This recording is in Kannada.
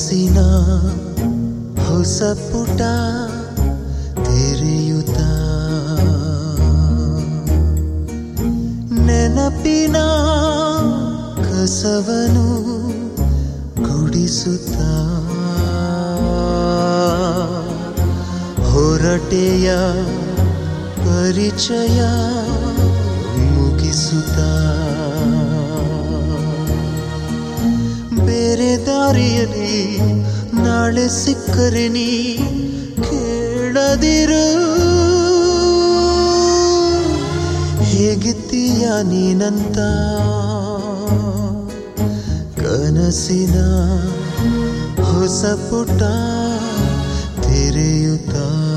ಕನಸಿನ ಹೊಸ ಪುಟ ತೆರೆಯುತ್ತ ನೆನಪಿನ ಕಸವನು ಗುಡಿಸುತ್ತ ಹೊರಟೆಯ ಪರಿಚಯ ಮುಗಿಸುತ್ತ ಬೇರೆ ದಾರಿಯಲ್ಲಿ ನಾಳೆ ಸಿಕ್ಕರೆ ನೀ ಕೇಳದಿರು ಹೇಗಿದ್ದೀಯ ನೀನಂತ ಕನಸಿನ ಹೊಸ ಪುಟ ತೆರೆಯುತ್ತಾ